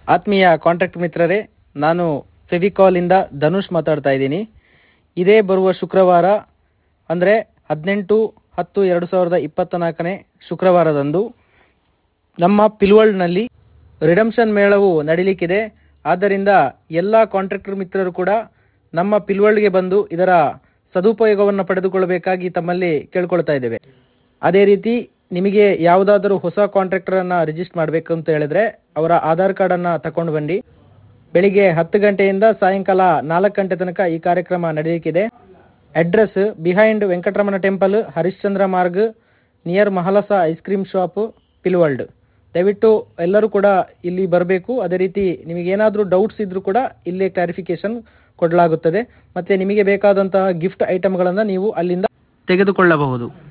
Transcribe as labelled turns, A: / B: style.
A: ಆತ್ಮೀಯ ಕಾಂಟ್ರಾಕ್ಟ್ ಮಿತ್ರರೇ ನಾನು ಫೆವಿಕಾಲಿಂದ ಧನುಷ್ ಮಾತಾಡ್ತಾ ಇದ್ದೀನಿ ಇದೇ ಬರುವ ಶುಕ್ರವಾರ ಅಂದರೆ ಹದಿನೆಂಟು ಹತ್ತು ಎರಡು ಸಾವಿರದ ಇಪ್ಪತ್ತ ನಾಲ್ಕನೇ ಶುಕ್ರವಾರದಂದು ನಮ್ಮ ಪಿಲ್ವಳ್ನಲ್ಲಿ ರಿಡಮ್ಷನ್ ಮೇಳವು ನಡೀಲಿಕ್ಕಿದೆ ಆದ್ದರಿಂದ ಎಲ್ಲ ಕಾಂಟ್ರಾಕ್ಟರ್ ಮಿತ್ರರು ಕೂಡ ನಮ್ಮ ಪಿಲ್ವಳ್ಗೆ ಬಂದು ಇದರ ಸದುಪಯೋಗವನ್ನು ಪಡೆದುಕೊಳ್ಳಬೇಕಾಗಿ ತಮ್ಮಲ್ಲಿ ಕೇಳ್ಕೊಳ್ತಾ ಇದ್ದೇವೆ ಅದೇ ರೀತಿ ನಿಮಗೆ ಯಾವುದಾದರೂ ಹೊಸ ಕಾಂಟ್ರಾಕ್ಟರನ್ನು ರಿಜಿಸ್ಟರ್ ಮಾಡಬೇಕು ಅಂತ ಹೇಳಿದ್ರೆ ಅವರ ಆಧಾರ್ ಕಾರ್ಡನ್ನು ತಕೊಂಡು ಬನ್ನಿ ಬೆಳಿಗ್ಗೆ ಹತ್ತು ಗಂಟೆಯಿಂದ ಸಾಯಂಕಾಲ ನಾಲ್ಕು ಗಂಟೆ ತನಕ ಈ ಕಾರ್ಯಕ್ರಮ ನಡೆಯಲಿಕ್ಕಿದೆ address behind Venkataramana temple Harishchandra Marg near Mahalasa ice cream shop ಪಿಲ್ವರ್ಲ್ಡ್ ದಯವಿಟ್ಟು ಎಲ್ಲರೂ ಕೂಡ ಇಲ್ಲಿ ಬರಬೇಕು ಅದೇ ರೀತಿ ನಿಮಗೇನಾದರೂ ಡೌಟ್ಸ್ ಇದ್ರೂ ಕೂಡ ಇಲ್ಲೇ ಕ್ಲಾರಿಫಿಕೇಶನ್ ಕೊಡಲಾಗುತ್ತದೆ ಮತ್ತು ನಿಮಗೆ ಬೇಕಾದಂತಹ ಗಿಫ್ಟ್ ಐಟಮ್ಗಳನ್ನು ನೀವು ಅಲ್ಲಿಂದ ತೆಗೆದುಕೊಳ್ಳಬಹುದು